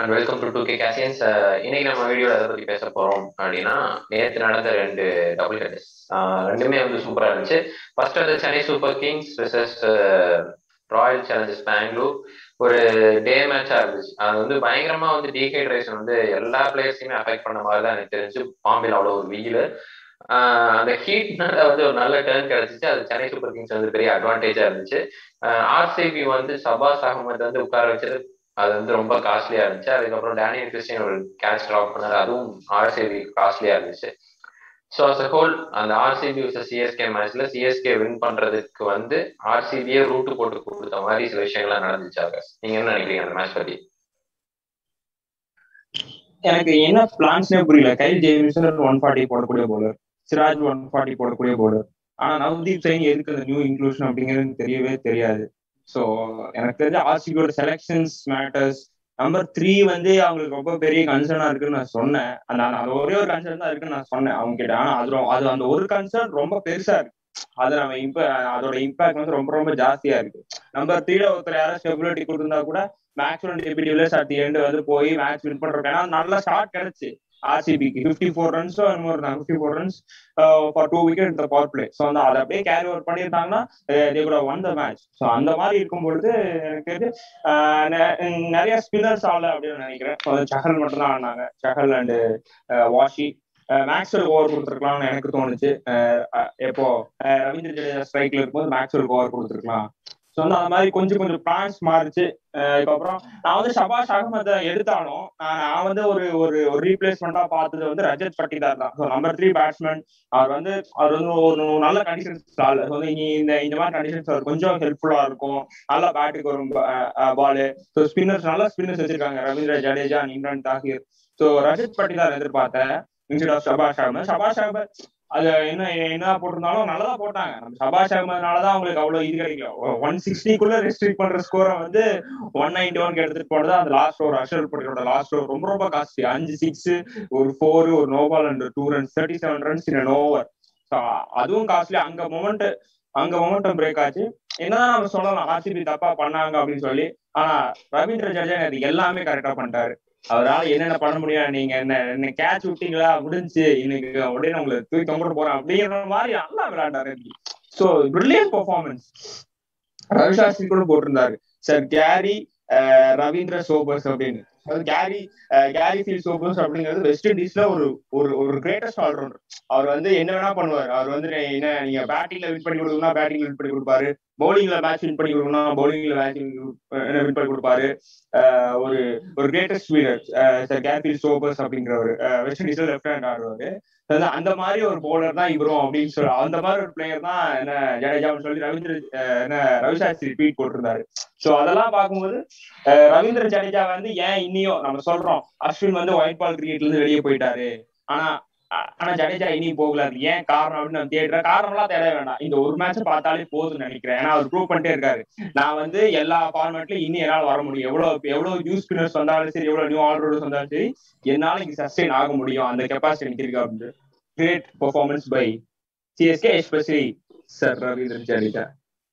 and welcome to டூ கே கேசியன்ஸ் இன்னைக்கு நம்ம வீடியோவில் எதை பற்றி பேச போகிறோம் அப்படின்னா நேற்று நடந்த ரெண்டு டபுள் ஹெட்டர்ஸ் ரெண்டுமே வந்து சூப்பராக இருந்துச்சு ஃபர்ஸ்ட் வந்து Chennai super kings versus royal challengers Bangalore ஒரு டே மேட்சா இருந்துச்சு அது வந்து பயங்கரமா வந்து டீஹைட்ரேஷன் வந்து எல்லா பிளேயர்ஸையுமே அஃபெக்ட் பண்ண மாதிரி தான் எனக்கு தெரிஞ்சு பாம்பேல அவ்வளோ ஒரு வெயில் அந்த ஹீட்னால வந்து ஒரு நல்ல டேர்ன் கிடைச்சிச்சு அது சென்னை சூப்பர் கிங்ஸ் வந்து பெரிய அட்வான்டேஜா இருந்துச்சு ஆர்சிபி வந்து சபாஸ் அகமது வந்து உட்கார வச்சது அது வந்து ரொம்ப காஸ்ட்லியா இருந்துச்சு அதுக்கப்புறம் டேனியல் கிறிஸ்டின் ஒரு கேட்ச் ட்ராப் பண்ணாரு அதுவும் ஆர்சிபி காஸ்ட்லியா இருந்துச்சு ஸோ அஸ் அ ஹோல் அந்த ஆர்சிபி விசஸ் சிஎஸ்கே மேட்ச்ல சிஎஸ்கே வின் பண்றதுக்கு வந்து ஆர்சிபியே ரூட்டு போட்டு கொடுத்த மாதிரி சில விஷயங்கள்லாம் நடந்துச்சாங்க நீங்க என்ன நினைக்கிறீங்க அந்த மேட்ச் பத்தி எனக்கு என்ன பிளான்ஸ்னே புரியல கைல் ஜேமிசன் ஒன் ஃபார்ட்டி போடக்கூடிய போலர் சிராஜ் ஒன் ஃபார்ட்டி போடக்கூடிய போலர் ஆனா நவதீப் சைன் எதுக்கு அந்த நியூ இன்க்ளூஷன் அப்படிங்கிறது தெரியவே தெரியாது ஸோ எனக்கு தெரிஞ்ச ஆர்சிபியோட செலெக்ஷன்ஸ் மேட்டர்ஸ் நம்பர் த்ரீ வந்து அவங்களுக்கு ரொம்ப பெரிய கன்சர்னா இருக்குன்னு நான் சொன்னேன் அந்த அது ஒரே ஒரு கன்சர்ன் தான் இருக்குன்னு நான் சொன்னேன் அவங்க கிட்ட ஆனா அது அது அந்த ஒரு கன்சர்ன் ரொம்ப பெருசா இருக்கு அது நம்ம இப்ப அதோட இம்பாக்ட் வந்து ரொம்ப ரொம்ப ஜாஸ்தியா இருக்கு நம்பர் த்ரீல ஒருத்தர் யாராவது ஸ்டெபிலிட்டி கொடுத்திருந்தா கூட மேக்ஸிமம் டெபியூட்டி வில்லியர்ஸ் அட் எண்ட் வந்து போய் மேட்ச் வின் பண்றோம் ஏன்னா நல்ல ஷாட் கிடைச்சு ஆர்சிபிக்கு ஃபிஃப்டி ஃபோர் ரன்ஸோ என்னமோ இருந்தாங்க fifty four runs for two wicket இந்த பவர் பிளே ஸோ வந்து அதை அப்படியே கேரி ஓவர் பண்ணியிருந்தாங்கன்னா தே கூட ஒன் த மேட்ச் ஸோ அந்த மாதிரி இருக்கும் பொழுது எனக்கு தெரிஞ்சு நிறைய ஸ்பின்னர்ஸ் ஆகல அப்படின்னு நினைக்கிறேன் ஸோ சஹல் மட்டும் தான் ஆடினாங்க Chahal and Washi Maxwell over கொடுத்துருக்கலாம்னு எனக்கு தோணுச்சு எப்போ ரவீந்திர ஜடேஜா ஸ்ட்ரைக்ல இருக்கும்போது மேக்ஸ்வெல் ஓவர் கொடுத்துருக்கலாம் ஸோ வந்து அந்த மாதிரி கொஞ்சம் கொஞ்சம் பிளான்ஸ் மாறிச்சு இதுக்கப்புறம் நான் வந்து ஷபாஷ் அகமதை எடுத்தாலும் நான் வந்து ஒரு ஒரு ஒரு ரீப்ளேஸ்மெண்டா பார்த்தது வந்து ரஜத் பட்டிதார் தான் ஸோ நம்பர் த்ரீ பேட்ஸ்மேன் அவர் வந்து அவர் வந்து ஒரு நல்ல கண்டிஷன்ஸ் ஆள் வந்து இந்த இந்த மாதிரி கண்டிஷன்ஸ் அவர் கொஞ்சம் ஹெல்ப்ஃபுல்லா இருக்கும் நல்ல பேட்டுக்கு வரும் பாலு ஸோ ஸ்பின்னர்ஸ் நல்ல ஸ்பின்னர்ஸ் வச்சிருக்காங்க ரவீந்திர ஜடேஜா இம்ரான் தாகிர் ஸோ ரஜத் பட்டிதார் எதிர்பார்த்தேன் இன்ஸ்டெட் ஆஃப் ஷபாஷ் அகமது ஷபாஷ் அகமது அது என்ன என்ன போட்டிருந்தாலும் நல்லதா போட்டாங்க நம்ம சபாஷ் அகமதுனாலதான் அவங்களுக்கு அவ்வளவு இது கிடைக்கல ஒன் சிக்ஸ்டிக்குள்ள ரெஸ்ட்ரிக்ட் பண்ற ஸ்கோரை வந்து ஒன் நைன்டி ஒன்க்கு எடுத்துட்டு போனது அந்த லாஸ்ட் ஓவர் அஷர் பட்டியோட லாஸ்ட் ஓவர் ரொம்ப ரொம்ப காஸ்ட்லி அஞ்சு சிக்ஸ் ஒரு ஃபோர் ஒரு no ball and two runs thirty seven runs in over அதுவும் காஸ்ட்லி அங்க மொமெண்ட் அங்க மொமெண்டம் பிரேக் ஆச்சு என்னதான் நம்ம சொல்லலாம் ஆர்சிபி தப்பா பண்ணாங்க அப்படின்னு சொல்லி ஆனா ரவீந்திர ஜடேஜா அது எல்லாமே கரெக்டா பண்ணிட்டாரு அவரால் என்னென்ன பண்ண முடியும் நீங்க என்ன என்ன கேட்ச் விட்டீங்களா முடிஞ்சு இன்னைக்கு உடனே உங்களை தூக்கி தொங்கிட்டு போறேன் அப்படிங்கிற மாதிரி நல்லா விளையாண்டாரு சோ பிரில்லியன் பெர்ஃபார்மன்ஸ் ரவிசாஸ்திரி கூட போட்டிருந்தாரு சார் கேரி ரவீந்திர சோபர்ஸ் அப்படின்னு கேரி கேரி ஃபீல் சோபர்ஸ் அப்படிங்கிறது வெஸ்ட் இண்டீஸ்ல ஒரு ஒரு ஒரு கிரேட்டஸ்ட் ஆல்ரவுண்டர் அவர் வந்து என்ன வேணா பண்ணுவார் அவர் வந்து என்ன நீங்க பேட்டிங்ல வின் பண்ணி கொடுக்கணும் பேட்டிங்ல வின் பண்ணி கொடுப்பாரு பவுலிங்ல மேட்ச் வின் பண்ணி கொடுக்கணும் பவுலிங்ல மேட்ச் வின் பண்ணி கொடுப்பாரு ஒரு ஒரு கிரேட்டஸ்ட் வீரர் சார் கேரி சோபர்ஸ் அப்படிங்கிறவர் வெஸ்ட் இண்டீஸ்ல லெஃப்ட் ஹேண்ட் ஆடுவாரு அந்த மாதிரி ஒரு பவுலர் தான் இவரும் அப்படின்னு சொல்லி அந்த மாதிரி ஒரு பிளேயர் தான் என்ன ஜடேஜான்னு சொல்லி ரவீந்திர என்ன ரவிசாஸ்திரி ட்வீட் போட்டிருந்தாரு சோ அதெல்லாம் பார்க்கும்போது ரவீந்திர ஜடேஜா வந்து ஏன் இன்னியும் நம்ம சொல்றோம் அஸ்வின் வந்து ஒயிட் பால் கிரிக்கெட்ல இருந்து வெளியே போயிட்டாரு ஆனா ஆனா ஜடேஜா இனி போகல அது ஏன் காரணம் அப்படின்னு நான் தேடுறேன் காரணம்லாம் தேட வேண்டாம் இந்த ஒரு மேட்ச் பார்த்தாலே போதும்னு நினைக்கிறேன் ஏன்னா அவர் ப்ரூவ் பண்ணிட்டே இருக்காரு நான் வந்து எல்லா ஃபார்மேட்லயும் இனி என்னால் வர முடியும் எவ்வளவு எவ்வளவு நியூ ஸ்பின்னர்ஸ் வந்தாலும் சரி எவ்வளவு நியூ ஆல்ரவுண்டர்ஸ் வந்தாலும் சரி என்னால இங்க சஸ்டெயின் ஆக முடியும் அந்த கெப்பாசிட்டி எனக்கு இருக்கு அப்படின்னு great performance by CSK especially sir Ravindra Jadeja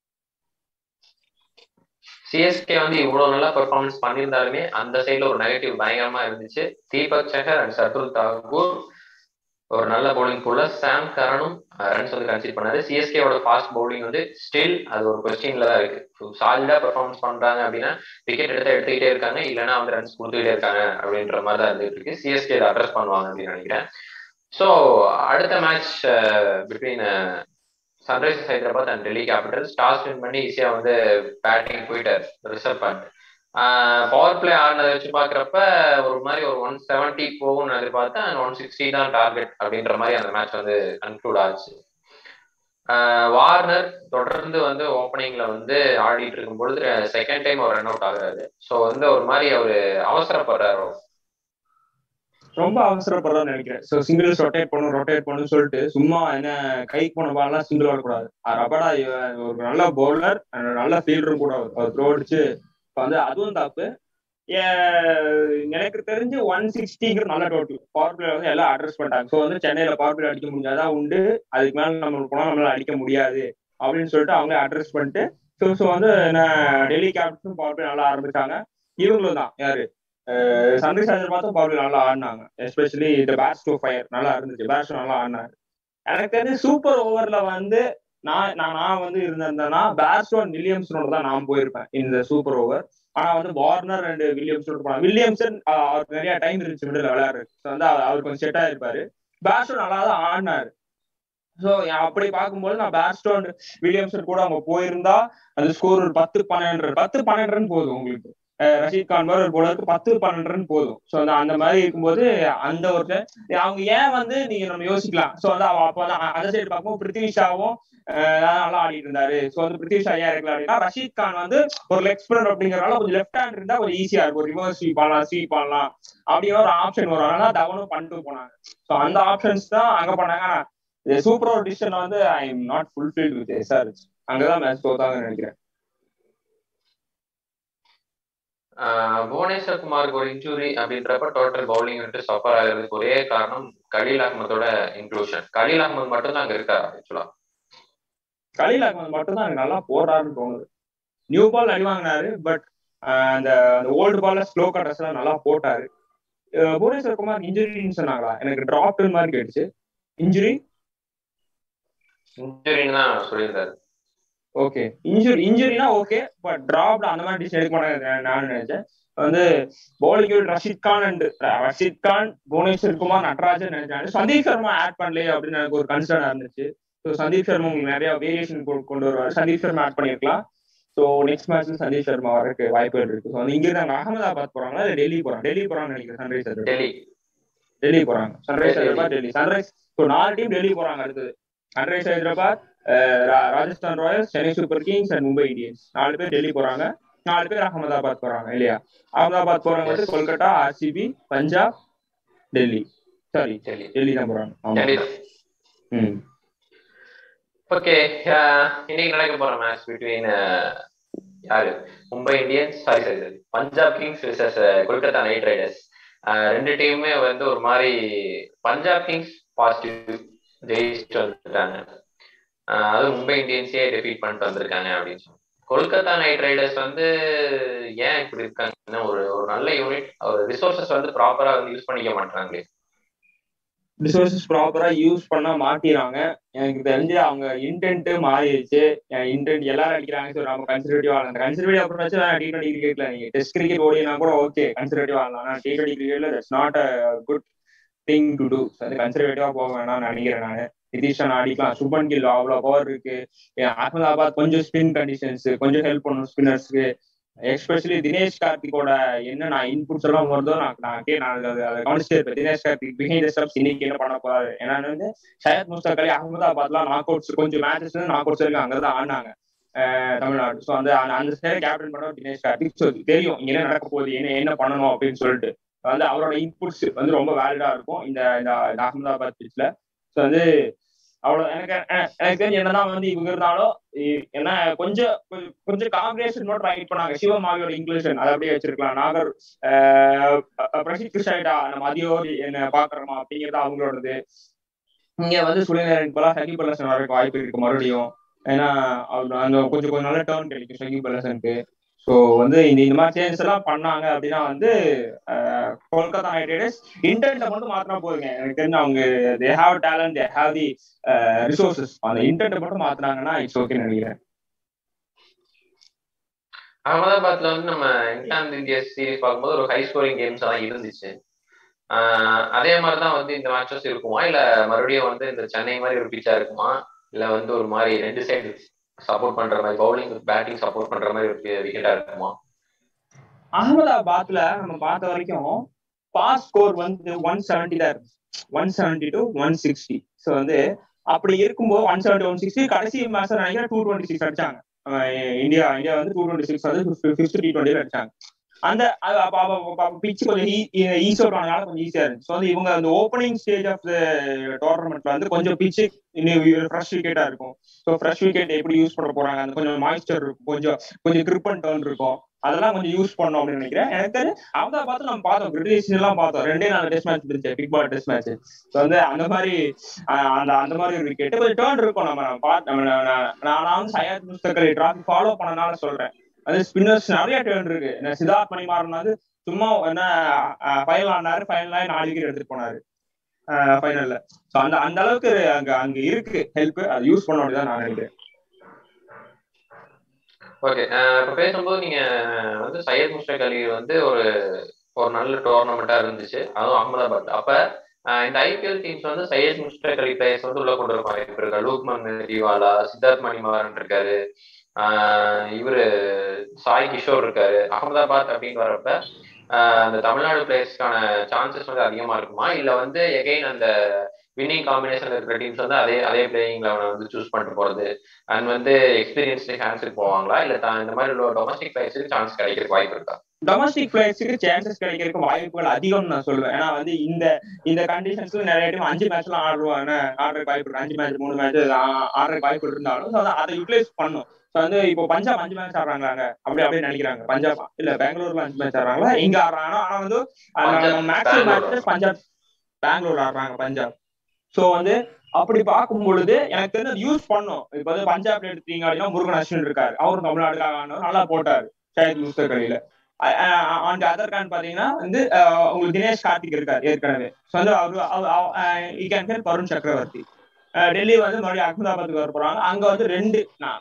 CSK வந்து இவ்வளவு நல்லா பெர்ஃபார்மன்ஸ் பண்ணியிருந்தாலுமே அந்த சைட்ல ஒரு நெகட்டிவ் பயங்கரமா இருந்துச்சு தீபக் சஹர் அண்ட் சர்துல் தாகூர் ஒரு நல்ல பவுலிங் போல சாம் கரனும் ரன்ஸ் வந்து கன்சிட் பண்ணாரு சிஎஸ்கேவோட ஃபாஸ்ட் பவுலிங் வந்து ஸ்டில் அது ஒரு கொஸ்டின்ல தான் இருக்கு சாலிடா பெர்ஃபார்மன்ஸ் பண்றாங்க அப்படின்னா விக்கெட் எடுத்து எடுத்துக்கிட்டே இருக்காங்க இல்லைன்னா வந்து ரன்ஸ் கொடுத்துக்கிட்டே இருக்காங்க அப்படின்ற மாதிரி தான் இருந்துட்டு இருக்கு சிஎஸ்கே அட்ரஸ் பண்ணுவாங்க அப்படின்னு நினைக்கிறேன் ஸோ அடுத்த match between Sunrisers Hyderabad and Delhi Capital toss win பண்ணி ஈஸியா வந்து பேட்டிங் போயிட்டார் ரிசர்வ் பண்ட் பவர் பிளே ஆடினதை வச்சு பாக்குறப்ப ஒரு மாதிரி ஒரு ஒன் செவன்டி போகும்னு எதிர்பார்த்தேன் அண்ட் ஒன் சிக்ஸ்டி தான் டார்கெட் அப்படின்ற மாதிரி அந்த மேட்ச் வந்து கன்க்ளூட் ஆச்சு வார்னர் தொடர்ந்து வந்து ஓப்பனிங்ல வந்து ஆடிட்டு இருக்கும் பொழுது செகண்ட் டைம் ஒரு ரன் அவுட் ஆகுறாரு ஸோ வந்து ஒரு மாதிரி அவரு அவசரப்படுறாரு ரொம்ப அவசரப்படுறோம்னு நினைக்கிறேன் ஸோ சிங்கிள்ஸ் ரொட்டேட் பண்ணும் ரொட்டேட் பண்ணும் சொல்லிட்டு சும்மா என்ன கைக்கு போன பால்லாம் சிங்கிள் ஆடக்கூடாது ரபடா ஒரு நல்ல பவுலர் நல்ல ஃபீல்டரும் கூட அவர் த்ரோ அடிச்சு வந்து அதுவும் தப்பு எனக்கு தெரிஞ்சு ஒன் சிக்ஸ்டிங்கிற நல்ல டோட்டல் பவர் பிளே வந்து எல்லாம் அட்ரஸ் பண்ணிட்டாங்க ஸோ வந்து சென்னையில பவர் பிளே அடிக்க முடிஞ்சாதான் உண்டு அதுக்கு மேல நம்ம போனா நம்மளால அடிக்க முடியாது அப்படின்னு சொல்லிட்டு அவங்க அட்ரஸ் பண்ணிட்டு ஸோ ஸோ வந்து டெல்லி கேபிட்டல்ஸும் பவர் பிளே நல்லா ஆரம்பிச்சாங்க இவங்களும் தான் யாரு சன்ரைஸ் ஹைதராபாத்தும் பவுலிங் நல்லா ஆடினாங்க எஸ்பெஷலி இந்த பேட்ஸ் டு ஃபயர் நல்லா இருந்துச்சு பேட்ஸ் நல்லா ஆடினாங்க எனக்கு தெரிஞ்சு சூப்பர் ஓவர்ல வந்து நான் நான் நான் வந்து இருந்திருந்தேன்னா பேட்ஸ்டோன் வில்லியம்ஸனோட தான் நான் போயிருப்பேன் இந்த சூப்பர் ஓவர் ஆனா வந்து வார்னர் அண்ட் வில்லியம்ஸோட போனாங்க வில்லியம்சன் அவருக்கு நிறைய டைம் இருந்துச்சு மிடில் விளையாடுறது வந்து அவர் கொஞ்சம் செட் ஆயிருப்பாரு பேட்ஸ்டோன் நல்லா தான் ஆடினாரு ஸோ அப்படி பார்க்கும்போது நான் பேட்ஸ்டோன் வில்லியம்சன் கூட அவங்க போயிருந்தா அந்த ஸ்கோர் ஒரு பத்து பன்னெண்டு பத்து பன்னெண்டு ரன் போதும் உங்களுக்கு ரஷீத் கான் மாதிரி ஒரு போலருக்கு பத்து பன்னெண்டு ரன் போதும் ஸோ அந்த அந்த மாதிரி இருக்கும்போது அந்த ஒரு அவங்க ஏன் வந்து நீங்க நம்ம யோசிக்கலாம் ஸோ வந்து அவ அப்போ அந்த சைடு பார்க்கும்போது பிருத்திவிஷாவும் நல்லா ஆடிட்டு இருந்தாரு ஸோ வந்து பிருத்திவிஷா ஏன் இருக்கலாம் அப்படின்னா ரஷீத் கான் வந்து ஒரு லெக் ஸ்பின்னர் அப்படிங்கறனால கொஞ்சம் லெஃப்ட் ஹேண்ட் இருந்தா கொஞ்சம் ஈஸியா இருக்கும் ரிவர்ஸ் ஸ்வீப் பண்ணலாம் ஸ்வீப் பண்ணலாம் அப்படிங்கிற ஒரு ஆப்ஷன் வரும் அதனால தவனும் பண்ணிட்டு போனாங்க ஸோ அந்த ஆப்ஷன்ஸ் தான் அங்க பண்ணாங்க ஆனா சூப்பர் ஓவர் டிசிஷன் வந்து I am not fulfilled with SRH அங்கதான் மேட்ச் தோத்தாங்கன்னு நினைக்கிறேன் புவனேஸ்வர் குமாருக்கு ஒரு இன்ஜுரி அப்படின்றப்ப டோட்டல் பவுலிங் விட்டு சஃபர் ஆகிறதுக்கு ஒரே காரணம் கலீல் அஹமதோட இன்க்ளூஷன் கலீல் அஹமத் மட்டும் தான் அங்க இருக்காரு ஆக்சுவலா கலீல் அஹமத் மட்டும் தான் நல்லா போடுறாருன்னு தோணுது நியூ பால் அடி வாங்கினாரு பட் அந்த அந்த ஓல்டு பால்ல ஸ்லோ கட்டர்ஸ் எல்லாம் நல்லா போட்டாரு புவனேஸ்வர் குமார் இன்ஜுரின்னு சொன்னாங்களா எனக்கு டிராப்டு மாதிரி கேட்டுச்சு இன்ஜுரி இன்ஜுரின்னு தான் சொல்லியிருந்தாரு ஓகே இன்ஜுரி இன்ஜுரினா ஓகே பட் டிராப்ல அந்த மாதிரி டிசிஷன் எடுக்க மாட்டாங்க நான் நினைச்சேன் வந்து பவுலிங் ரஷித் கான் அண்ட் ரஷித் கான் புவனேஸ்வர் குமார் நடராஜன் நினைச்சாங்க சந்தீப் சர்மா ஆட் பண்ணலையே அப்படின்னு எனக்கு ஒரு கன்சர்ன் இருந்துச்சு ஸோ சந்தீப் சர்மா உங்களுக்கு நிறைய வேரியேஷன் கொண்டு வருவார் சந்தீப் சர்மா ஆட் பண்ணிருக்கலாம் ஸோ நெக்ஸ்ட் மேட்ச்ல சந்தீப் சர்மா வரக்கு வாய்ப்புகள் இருக்கு ஸோ இங்க இருந்தாங்க அகமதாபாத் போறாங்களா இல்லை டெல்லி போறாங்க டெல்லி போறாங்கன்னு நினைக்கிறேன் சன்ரைஸ் டெல்லி டெல்லி போறாங்க Sunrise Hyderabad Delhi Sunrise so நாலு டீம் டெல்லி போறாங்க அடுத்தது Sunrise Hyderabad Rajasthan Royals Chennai super Kings and Mumbai Indians நாலு பேர் டெல்லி போறாங்க நாலு பேர் அகமதாபாத் போறாங்க இல்லையா அகமதாபாத் போறவங்க வந்து கொல்கட்டா ஆர்சிபி பஞ்சாப் டெல்லி சாரி டெல்லி டெல்லி தான் போறாங்க ஆமா டெல்லி தான் ம் ஓகே இன்னைக்கு நடக்க போற மேட்ச் பிட்வீன் யாரு Mumbai Indians sorry sorry sorry Punjab Kings versus Kolkata Knight Riders ரெண்டு டீமுமே வந்து ஒரு மாதிரி பஞ்சாப் கிங்ஸ் பாசிட்டிவ் ஜெயிச்சுட்டு வந்துட்டாங்க அது மும்பை இந்தியன்ஸே டிஃபீட் பண்ணிட்டு வந்திருக்காங்க அப்படின்னு சொல்லி கொல்கத்தா நைட் ரைடர்ஸ் வந்து ஏன் இப்படி இருக்காங்கன்னா ஒரு ஒரு நல்ல யூனிட் ஒரு ரிசோர்சஸ் வந்து ப்ராப்பரா வந்து யூஸ் பண்ணிக்க மாட்டாங்களே ரிசோர்சஸ் ப்ராப்பரா யூஸ் பண்ண மாட்டிறாங்க எனக்கு தெரிஞ்சு அவங்க இன்டென்ட் மாறிடுச்சு இன்டென்ட் எல்லாரும் அடிக்கிறாங்க ஸோ நம்ம கன்சர்வேட்டிவ் ஆடலாம் அந்த கன்சர்வேட்டிவ் அப்புறம் வச்சு டி டுவெண்ட்டி கிரிக்கெட்ல நீங்க டெஸ்ட் கிரிக்கெட் ஓடினா கூட ஓகே கன்சர்வேட்டிவ் ஆடலாம் ஆனால் டி டுவெண்ட்டி கிரிக்கெட்ல that's not a good thing to do அது கன்சர்வேட்டிவா போக வேணாம்னு நினைக்கிறேன் நான் நிதிஷன் அடிக்கலாம் சுபன் கில் அவ்வளவு பவர் இருக்கு அகமதாபாத் கொஞ்சம் ஸ்பின் கண்டிஷன்ஸ் கொஞ்சம் ஹெல்ப் பண்ணும் ஸ்பின்னர்ஸ்க்கு எஸ்பெஷலி தினேஷ் கார்த்திகோட என்ன நான் இன்புட்ஸ் எல்லாம் வருதோ நான் நான் கே நான் அதை அதை கவனிச்சுட்டு இருப்பேன் தினேஷ் கார்த்திக் பிஹைண்ட் ஸ்டெப்ஸ் இன்னைக்கு என்ன பண்ண போறாரு ஏன்னா வந்து சையத் முஸ்தாக் அலி அகமதாபாத்லாம் நாக் அவுட்ஸ் கொஞ்சம் மேட்சஸ் நாக் அவுட்ஸ் இருக்கு அங்கதான் ஆடினாங்க தமிழ்நாடு ஸோ அந்த அந்த சைடு கேப்டன் பண்ண தினேஷ் கார்த்திக் ஸோ தெரியும் இங்க என்ன நடக்க போகுது என்ன என்ன பண்ணணும் அப்படின்னு சொல்லிட்டு வந்து அவரோட இன்புட்ஸ் வந்து ரொம்ப வேலிடா இருக்கும் இந்த இந்த அகமதாபாத் பிச்ல ஸோ வந்து அவ்வளவு எனக்கு எனக்கு தெரிஞ்சு என்னதான் வந்து இவங்க இருந்தாலும் ஏன்னா கொஞ்சம் கொஞ்சம் காம்பினேஷன் மட்டும் ரைட் பண்ணாங்க சிவமாவியோட இங்கிலீஷன் அதை அப்படியே வச்சிருக்கலாம் நாகர் பிரசித் கிருஷ்ணா நம்ம அதியோர் என்ன பாக்குறோமா அப்படிங்கிறது அவங்களோடது இங்க வந்து சுழிநேரன் போல சகி பல்லசன் வரக்கு வாய்ப்பு இருக்கு மறுபடியும் ஏன்னா அவர் அந்த கொஞ்சம் கொஞ்சம் நல்ல டேர்ன் கிடைக்கும் சகி பல்லசனுக்கு ஸோ வந்து இந்த இந்த மாதிரி சேஞ்சஸ் எல்லாம் பண்ணாங்க அப்படின்னா வந்து கொல்கத்தா நைட் ரைடர்ஸ் இன்டென்ட்டை மட்டும் மாத்தினா போதுங்க எனக்கு தெரிஞ்சு அவங்க they have talent they have the resources அந்த இன்டென்ட்டை மட்டும் மாத்தினாங்கன்னா இட்ஸ் ஓகே நினைக்கிறேன் அகமதாபாத்ல வந்து நம்ம இங்கிலாந்து இந்தியா சீரீஸ் பார்க்கும்போது ஒரு ஹை ஸ்கோரிங் கேம்ஸ் எல்லாம் இருந்துச்சு அதே மாதிரிதான் வந்து இந்த மேட்சஸ் இருக்குமா இல்ல மறுபடியும் வந்து இந்த சென்னை மாதிரி ஒரு பிச்சா இருக்குமா இல்ல வந்து ஒரு மாதிரி ரெண்டு சைடு சப்போர்ட் பண்ற மாதிரி பவுலிங் பேட்டிங் சப்போர்ட் பண்ற மாதிரி ஒரு விக்கெட்டா இருக்குமா அகமதாபாத்ல நம்ம பார்த்த வரைக்கும் பாஸ் ஸ்கோர் வந்து ஒன் செவன்டி தான் இருக்கு one seventy to one sixty so வந்து அப்படி இருக்கும்போது ஒன் செவன்டி ஒன் சிக்ஸ்டி கடைசி மேட்ச் நினைக்கிறேன் டூ டுவெண்ட்டி சிக்ஸ் அடிச்சாங்க இந்தியா இந்தியா வந்து டூ டுவெண்ட்டி சிக்ஸ் வந்து ஃபிஃப்த் டி டுவெண்ட்டில அடிச்சாங்க அந்த பிச் கொஞ்சம் ஈஸியா பண்ணனால கொஞ்சம் ஈஸியா இருந்துச்சு ஸோ வந்து இவங்க அந்த ஓப்பனிங் ஸ்டேஜ் ஆஃப் த டோர்னமெண்ட்ல வந்து கொஞ்சம் பிச்சு இன்னும் ஃப்ரெஷ் விக்கெட்டா இருக்கும் ஸோ ஃப்ரெஷ் விக்கெட் எப்படி யூஸ் பண்ண போறாங்க அந்த கொஞ்சம் மாய்ஸ்டர் இருக்கும் கொஞ்சம் கொஞ்சம் கிரிப் அண்ட் டர்ன் இருக்கும் அதெல்லாம் கொஞ்சம் யூஸ் பண்ணோம் அப்படின்னு நினைக்கிறேன் எனக்கு தெரிஞ்சு அவங்க பார்த்து நம்ம பார்த்தோம் பிரிட்டிஷ் எல்லாம் பார்த்தோம் ரெண்டே நாலு டெஸ்ட் மேட்ச் இருந்துச்சு pink ball test match so வந்து அந்த மாதிரி அந்த அந்த மாதிரி ஒரு விக்கெட் கொஞ்சம் டேர்ன் இருக்கும் நம்ம நம்ம பார்த்து நம்ம நான் வந்து சையத் முஸ்தக் அலி டிராஃபி ஃபாலோ பண்ணனால சொல்றேன் அது ஸ்பின்னர்ஸ் நிறைய டேர்ன் இருக்கு சித்தார்த் மணிமாறன் வந்து சும்மா என்ன ஃபைனல் ஆனாரு ஃபைனல் ஆகி நாலு விக்கெட் எடுத்துட்டு போனாரு ஃபைனல்ல ஸோ அந்த அந்த அளவுக்கு அங்க அங்க இருக்கு ஹெல்ப் அதை யூஸ் பண்ண வேண்டியதான் நான் நினைக்கிறேன் ஓகே இப்போ பேசும்போது நீங்க வந்து சையத் முஸ்டக் அலி வந்து ஒரு ஒரு நல்ல டோர்னமெண்ட்டா இருந்துச்சு அதுவும் அகமதாபாத் அப்ப இந்த ஐபிஎல் டீம்ஸ் வந்து சையத் முஸ்டக் அலி பிளேயர்ஸ் வந்து உள்ள கொண்டு வர வாய்ப்பு இருக்கா லூக்மன் ரிவாலா சித்தார்த் மணிமாறன் இருக்காரு இவரு சாய் கிஷோர் இருக்காரு அகமதாபாத் அப்படின்னு வரப்ப அந்த தமிழ்நாடு பிளேயர்ஸ்க்கான சான்சஸ் வந்து அதிகமா இருக்குமா இல்ல வந்து எகைன் அந்த வின்னிங் காம்பினேஷன்ல இருக்கிற டீம்ஸ் வந்து அதே அதே பிளேயிங் லெவனை வந்து சூஸ் பண்ணிட்டு போறது அண்ட் வந்து எக்ஸ்பீரியன்ஸ்டு சான்ஸுக்கு போவாங்களா இல்ல இந்த மாதிரி உள்ள டொமஸ்டிக் பிளேயர்ஸுக்கு சான்ஸ் கிடைக்கிறதுக்கு வாய்ப்பு இருக்கா டொமஸ்டிக் பிளேயர்ஸுக்கு சான்சஸ் கிடைக்கிறதுக்கு வாய்ப்புகள் அதிகம் நான் சொல்லுவேன் ஏன்னா வந்து இந்த இந்த கண்டிஷன்ஸ்ல நிறைய டைம் அஞ்சு மேட்ச்லாம் ஆடுவாங்க ஆடுறதுக்கு வாய்ப்பு இருக்கு அஞ்சு மேட்ச் மூணு மேட்ச் ஆடுறதுக்கு வாய்ப்பு இருந்தாலும் அதை யூட்டிலைஸ் பண்ணும் ஸோ வந்து இப்போ பஞ்சாப் அஞ்சு மேட்ச் ஆடுறாங்க அப்படி அப்படியே நினைக்கிறாங்க பஞ்சாப் இல்ல பெங்களூர்ல அஞ்சு மேட்ச் ஆடுறாங்களா இங்க ஆடுறாங்க ஆனா வந்து மேக்ஸிமம் மேட்ச் பஞ்சாப் பெங்களூர் ஆடுறாங்க பஞ்சாப் ஸோ வந்து அப்படி பார்க்கும் பொழுது எனக்கு தெரிஞ்சு யூஸ் பண்ணும் இப்ப வந்து பஞ்சாப்ல எடுத்தீங்க அப்படின்னா முருகன் அஸ்வின் இருக்காரு அவரும் தமிழ்நாடுக்காக ஆனவர் நல்லா போட்டாரு ஷாயத் முஸ்தக் அலியில ஆன் அதர் கான் பாத்தீங்கன்னா வந்து உங்களுக்கு தினேஷ் கார்த்திக் இருக்காரு ஏற்கனவே ஸோ வந்து அவரு கேன் ஹெல்ப் வருண் சக்கரவர்த்தி டெல்லி வந்து மறுபடியும் அகமதாபாத்துக்கு வர போறாங்க அங்க வந்து ரெண்டு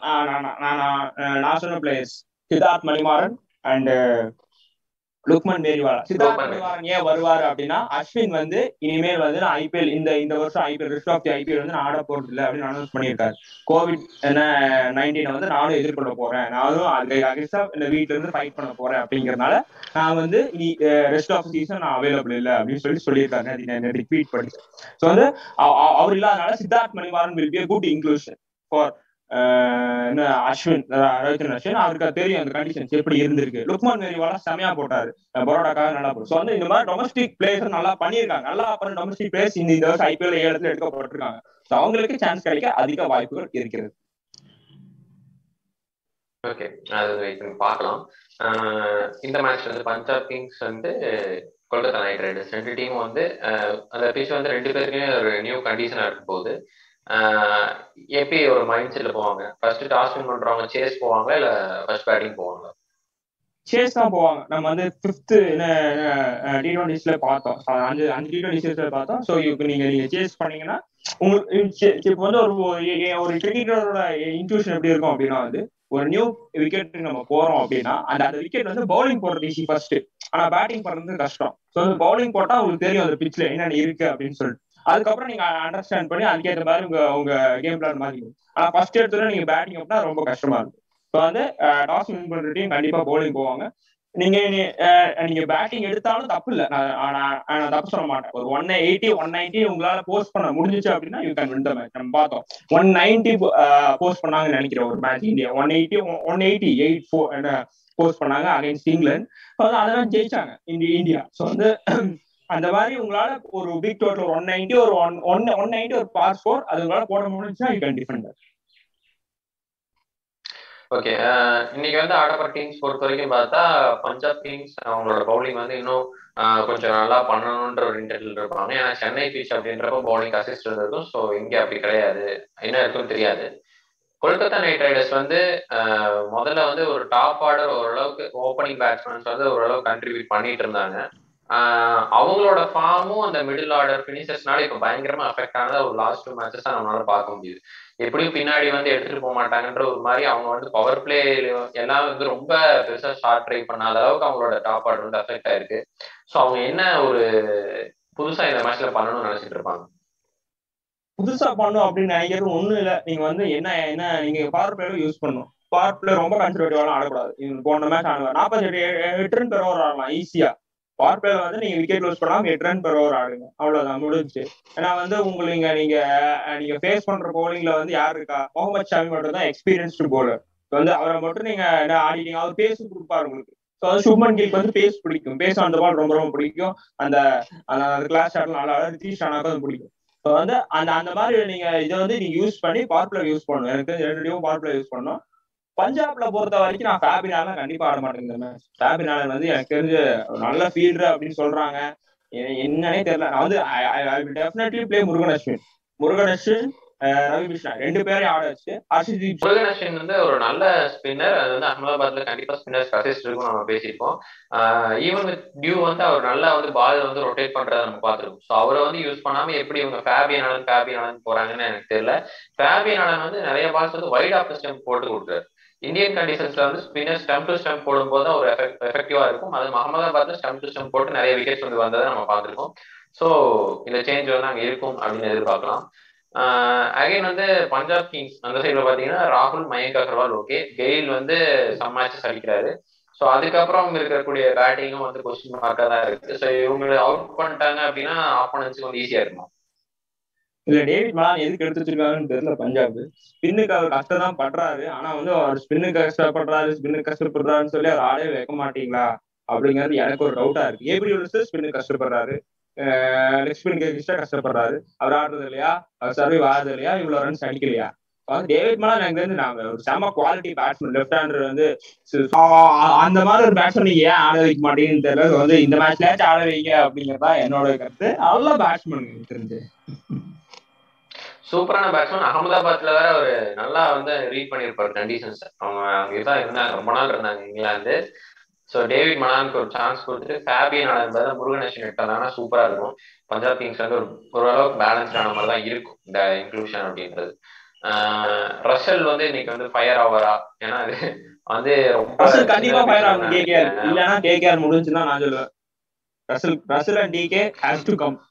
நான் சொன்ன பிளேயர்ஸ் சித்தார்த் மணிமாறன் அண்ட் லுக்மன் மேரிவாலா சித்தார்த் மணிமாறன் ஏன் வருவாரு அப்படின்னா அஸ்வின் வந்து இனிமேல் வந்து நான் ஐபிஎல் இந்த இந்த வருஷம் IPL rest of the IPL வந்து நான் ஆட போறது இல்லை அப்படின்னு அனௌன்ஸ் பண்ணியிருக்காரு கோவிட் என்ன நைன்டீனை வந்து நானும் எதிர்கொள்ள போறேன் நானும் அதுக்கு அகேன்ஸ்டா இந்த வீட்ல இருந்து ஃபைட் பண்ண போறேன் அப்படிங்கறதுனால நான் வந்து இனி ரெஸ்ட் ஆஃப் சீசன் நான் அவைலபிள் இல்லை அப்படின்னு சொல்லி சொல்லியிருக்காரு ரிப்பீட் பண்ணி ஸோ வந்து அவர் இல்லாதனால Siddharth Manimaran will be good inclusion for என்ன அஸ்வின் ரவிச்சந்திரன் அஸ்வின் அவருக்கு தெரியும் அந்த கண்டிஷன்ஸ் எப்படி இருந்திருக்கு லுக்மான் மேரிவாலா செமையா போட்டாரு பரோடாக்காக நல்லா போடும் ஸோ வந்து இந்த மாதிரி டொமஸ்டிக் பிளேயர்ஸ் நல்லா பண்ணியிருக்காங்க நல்லா பண்ண டொமஸ்டிக் பிளேயர்ஸ் இந்த இந்த வருஷம் ஐபிஎல் ஏழு இடத்துல எடுக்கப்பட்டிருக்காங்க ஸோ அவங்களுக்கு சான்ஸ் கிடைக்க அதிக வாய்ப்புகள் இருக்கிறது ஓகே அது வெயிட் பண்ணி பார்க்கலாம் இந்த மேட்ச் வந்து பஞ்சாப் கிங்ஸ் வந்து கொல்கத்தா நைட் ரைடர்ஸ் ரெண்டு டீமும் வந்து அந்த பிச் வந்து ரெண்டு பேருக்குமே ஒரு நியூ கண்டிஷனா இருக்கும் போது எப்படி ஒரு மைண்ட் செட்ல போவாங்க ஃபர்ஸ்ட் டாஸ் வின் பண்றவங்க சேஸ் போவாங்க இல்ல ஃபர்ஸ்ட் பேட்டிங் போவாங்க சேஸ் தான் போவாங்க நம்ம வந்து ஃபிஃப்த் டி டுவெண்ட்டிஸ்ல பார்த்தோம் அஞ்சு அஞ்சு டி டுவெண்ட்டி பார்த்தோம் ஸோ இப்போ நீங்க நீங்க சேஸ் பண்ணீங்கன்னா உங்களுக்கு இப்போ வந்து ஒரு ஒரு கிரிக்கெட்டரோட இன்ட்யூஷன் எப்படி இருக்கும் அப்படின்னா வந்து ஒரு நியூ விக்கெட் நம்ம போறோம் அப்படின்னா அந்த அந்த விக்கெட் வந்து பவுலிங் போடுறது ஈஸி ஃபர்ஸ்ட் ஆனா பேட்டிங் போடுறது கஷ்டம் ஸோ வந்து பவுலிங் போட்டா உங்களுக்கு தெரியும் அந்த பிச்ல என்னென்ன இருக்கு அப்படின்னு சொல்லிட்டு அதுக்கப்புறம் நீங்க அண்டர்ஸ்டாண்ட் பண்ணி அதுக்கேற்ற மாதிரி உங்க உங்க கேம் பிளான் மாத்திக்கணும் ஆனா ஃபர்ஸ்ட் எடுத்துல நீங்க பேட்டிங் அப்படின்னா ரொம்ப கஷ்டமா இருக்கும் ஸோ வந்து டாஸ் வின் பண்ற டீம் கண்டிப்பா பவுலிங் போவாங்க நீங்க நீங்க பேட்டிங் எடுத்தாலும் தப்பு இல்ல நான் தப்பு சொல்ல மாட்டேன் ஒரு ஒன் எயிட்டி ஒன் நைன்டி உங்களால போஸ்ட் பண்ண முடிஞ்சிச்சு அப்படின்னா you can win the match நம்ம பார்த்தோம் ஒன் நைன்டி போஸ்ட் பண்ணாங்கன்னு நினைக்கிறேன் ஒரு match India one eighty one eighty eight four post பண்ணாங்க அகைன்ஸ்ட் இங்கிலாந்து அதெல்லாம் ஜெயிச்சாங்க இந்தியா ஸோ வந்து அந்த மாதிரி உங்களால ஒரு பிக் டோட்டல் ஒன் நைன்டி ஒரு ஒன் ஒன் ஒன் நைன்டி ஒரு பாஸ் ஃபோர் அது உங்களால போட முடிஞ்சுன்னா யூ கேன் டிஃபெண்ட் ஓகே இன்னைக்கு வந்து ஆடப்பட்ட டீம்ஸ் பொறுத்த வரைக்கும் பார்த்தா பஞ்சாப் கிங்ஸ் அவங்களோட பவுலிங் வந்து இன்னும் கொஞ்சம் நல்லா பண்ணணுன்ற ஒரு இன்டென்ட்ல இருப்பாங்க ஏன்னா சென்னை பீச் அப்படின்றப்ப பவுலிங் அசிஸ்ட் இருக்கும் ஸோ இங்கே அப்படி கிடையாது என்ன இருக்குன்னு தெரியாது கொல்கத்தா நைட் ரைடர்ஸ் வந்து முதல்ல வந்து ஒரு டாப் ஆர்டர் ஓரளவுக்கு ஓப்பனிங் பேட்ஸ்மேன்ஸ் வந்து ஓரளவு கண்ட்ரிபியூட் பண்ணிட்டு இருந்தாங்க அவங்களோட ஃபார்மும் அந்த மிடில் ஆர்டர் பினிஷர்ஸ்னால இப்போ பயங்கரமா அஃபெக்ட் ஆனதா ஒரு லாஸ்ட் டூ மேட்சஸ் தான் நம்மளால பார்க்க முடியுது எப்படியும் பின்னாடி வந்து எடுத்துட்டு போக மாட்டாங்கன்ற ஒரு மாதிரி அவங்க வந்து பவர் பிளே எல்லாம் வந்து ரொம்ப பெருசா ஷார்ட் ட்ரை பண்ணாத அளவுக்கு அவங்களோட டாப் ஆர்டர் வந்து அஃபெக்ட் ஆயிருக்கு ஸோ அவங்க என்ன ஒரு புதுசா இந்த மேட்ச்ல பண்ணணும்னு நினைச்சிட்டு இருப்பாங்க புதுசா பண்ணும் அப்படின்னு நினைக்கிறது ஒண்ணும் இல்ல நீங்க வந்து என்ன என்ன நீங்க பவர் பிளேயர் யூஸ் பண்ணும் பவர் பிளே ரொம்ப கன்சர்வேட்டிவாலாம் ஆடக்கூடாது போன மேட்ச் ஆடுவாங்க நாற்பத்தி எட்டு ரன் பெற ஓவர் ஆடலாம் ஈஸியா பவர் பிளேல வந்து நீங்க விக்கெட் லூஸ் பண்ணாம எட்டு ரன் பெற ஓவர் ஆடுங்க அவ்வளவுதான் முடிஞ்சு ஏன்னா வந்து உங்களுக்கு நீங்க நீங்க ஃபேஸ் பண்ற போலிங்ல வந்து யார் இருக்கா முகமது ஷாமி மட்டும் தான் எக்ஸ்பீரியன்ஸ்டு போலர் வந்து அவரை மட்டும் நீங்க என்ன ஆடிட்டீங்க அவர் பேஸ் கொடுப்பாரு உங்களுக்கு ஸோ வந்து சுப்மன் கில்க்கு வந்து பேஸ் பிடிக்கும் பேஸ் அந்த பால் ரொம்ப ரொம்ப பிடிக்கும் அந்த அந்த கிளாஸ் ஷாட்ல நல்லா ரித்தீஷ் ஷானாக்கும் அது பிடிக்கும் ஸோ வந்து அந்த அந்த மாதிரி நீங்க இதை வந்து நீங்க யூஸ் பண்ணி பவர் பிளே யூஸ் பண்ணணும் எனக்கு தெரிஞ்சு ரெண்டு டீமும் பவர் பிளே யூஸ் பண்ணணும் பஞ்சாப்ல பொறுத்த வரைக்கும் நான் ஃபேபினால கண்டிப்பா ஆட மாட்டேன் இந்த மேட்ச் ஃபேபினால வந்து எனக்கு தெரிஞ்ச நல்ல ஃபீல்டர் அப்படின்னு சொல்றாங்க என்னன்னே தெரியல நான் வந்து டெஃபினெட்லி பிளே முருகன் அஸ்வின் முருகன் அஸ்வின் ரவி கிருஷ்ணா ரெண்டு பேரையும் ஆட வச்சு ஹர்ஷதீப் முருகன் அஸ்வின் வந்து ஒரு நல்ல ஸ்பின்னர் அது வந்து அகமதாபாத்ல கண்டிப்பா ஸ்பின்னர்ஸ் அசிஸ்ட் இருக்கும் நம்ம பேசியிருக்கோம் ஈவன் வித் டியூ வந்து அவர் நல்லா வந்து பால் வந்து ரொட்டேட் பண்றதை நம்ம பார்த்துருக்கோம் ஸோ அவரை வந்து யூஸ் பண்ணாம எப்படி இவங்க ஃபேபியன் ஆனன் ஃபேபியன் ஆனன் போறாங்கன்னு எனக்கு தெரியல ஃபேபியன் ஆனன் வந்து நிறைய பால்ஸ் வந்து வைட் ஆஃப் ஸ்டெம் போட்டு கொடுக்குறாரு இந்தியன் கண்டிஷன்ஸ்ல வந்து ஸ்பின்னர் ஸ்டம் டு ஸ்டம் போடும்போது தான் ஒரு எஃபெக்டிவா இருக்கும் அது அகமதாபாத்ல ஸ்டம் டு ஸ்டம் போட்டு நிறைய விக்கெட்ஸ் வந்து வந்ததை நம்ம பார்த்துருக்கோம் ஸோ இந்த சேஞ்ச் வந்து அங்கே இருக்கும் அப்படின்னு எதிர்பார்க்கலாம் அகைன் வந்து பஞ்சாப் கிங்ஸ் அந்த சைடில் பார்த்தீங்கன்னா ராகுல் மயங்க் அகர்வால் ஓகே கெயில் வந்து சம் மேட்சஸ் அடிக்கிறாரு ஸோ அதுக்கப்புறம் இருக்கக்கூடிய பேட்டிங்கும் வந்து கொஸ்டின் மார்க்காக தான் இருக்கு ஸோ இவங்க அவுட் பண்ணிட்டாங்க அப்படின்னா ஆப்போனன்ஸுக்கு வந்து ஈஸியாக இருக்கும் இல்ல டேவிட் மலான் எதுக்கு எடுத்து வச்சிருக்காங்கன்னு தெரியல பஞ்சாப் ஸ்பின்னுக்கு அவர் கஷ்டம் தான் பண்றாரு ஆனா வந்து அவர் ஸ்பின்னுக்கு கஷ்டப்படுறாரு ஸ்பின்னுக்கு கஷ்டப்படுறாருன்னு சொல்லி அவர் ஆடவே வைக்க மாட்டீங்களா அப்படிங்கிறது எனக்கு ஒரு டவுட்டா இருக்கு ஏபிடி வில்சர் ஸ்பின்னுக்கு கஷ்டப்படுறாரு லெக் ஸ்பின் கேக்கிஸ்டா கஷ்டப்படுறாரு அவர் ஆடுறது இல்லையா அவர் சர்வை ஆடுறது இல்லையா இவ்வளவு ரன்ஸ் அடிக்கலையா வந்து டேவிட் மலான் எனக்கு வந்து நாங்க ஒரு செம குவாலிட்டி பேட்ஸ்மேன் லெஃப்ட் ஹேண்டர் வந்து அந்த மாதிரி ஒரு பேட்ஸ்மேன் நீங்க ஏன் ஆட வைக்க மாட்டேங்குன்னு தெரியல வந்து இந்த மேட்ச்லயாச்சும் ஆட வைங்க அப்படிங்கறதா என்னோட கருத்து நல்ல பேட்ஸ்மேன் தெரிஞ்சு சூப்பரான பேட்ஸ்மேன் அகமதாபாத்ல வேற ஒரு நல்லா வந்து ரீட் பண்ணியிருப்பாரு கண்டிஷன்ஸ் அவங்க அங்கே தான் இருந்தாங்க ரொம்ப நாள் இருந்தாங்க இங்கிலாந்து ஸோ டேவிட் மலானுக்கு ஒரு சான்ஸ் கொடுத்துட்டு ஃபேபியன் ஆனது முருகனேஷன் எடுத்தாங்கன்னா சூப்பரா இருக்கும் பஞ்சாப் கிங்ஸ் வந்து ஒரு ஓரளவுக்கு பேலன்ஸ்டான மாதிரி தான் இருக்கும் இந்த இன்க்ளூஷன் அப்படின்றது ரஷல் வந்து இன்னைக்கு வந்து ஃபயர் ஆவரா ஏன்னா அது வந்து ரசல் கண்டிப்பா ஃபயர் ஆகும் கேகேஆர் இல்லனா கேகேஆர் முடிஞ்சுன்னா நான் சொல்லுவேன் Russell Russell and DK has to come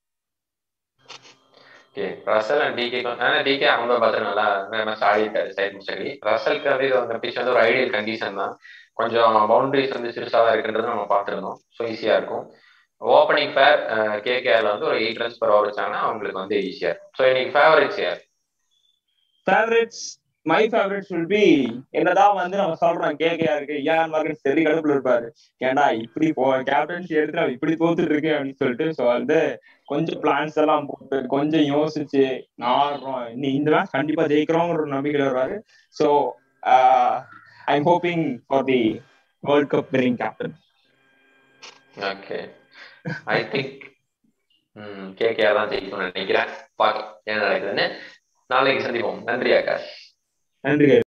okay Russell and DK ஏன்னா டிகே அகமதாபாத் நல்லா மேட்ச் ஆடிட்டாரு சைட் மிஸ்டேக்லி ரசலுக்கு வந்து இது அந்த பிச் வந்து ஒரு ஐடியல் கண்டிஷன் தான் கொஞ்சம் பவுண்டரிஸ் வந்து சிறுசாக தான் இருக்குன்றது நம்ம பார்த்துருந்தோம் ஸோ ஈஸியாக இருக்கும் ஓப்பனிங் ஃபேர் கேகேஆர்ல வந்து ஒரு எயிட் ரன்ஸ் பர் ஓவர் வச்சாங்கன்னா அவங்களுக்கு வந்து ஈஸியாக இருக்கும் ஸோ இன்னைக்கு ஃபேவரட்ஸ் யார் favourites my favourites will be என்னதான் வந்து நம்ம சொல்றோம் கேகேஆருக்கு ஏன் மார்க்கெட் சரி கடுப்புல இருப்பாரு ஏன்டா இப்படி போ கேப்டன்சி எடுத்து அவன் இப்படி தோத்துட்டு இருக்கு அப்படின்னு சொல்லிட்டு ஸோ வந்து கொஞ்சம் பிளான்ஸ் எல்லாம் போட்டு கொஞ்சம் யோசிச்சு ஆடுறோம் இந்த மேட்ச் கண்டிப்பா ஜெயிக்கிறோங்கிற ஒரு நம்பிக்கையில் வருவாரு so I am hoping for the world cup winning captain okay I think KKR தான் ஜெயிக்கணும்னு நினைக்கிறேன் பார்க்கலாம் என்ன நடக்குதுன்னு நாளைக்கு சந்திப்போம் நன்றி ஆகாஷ் நன்றி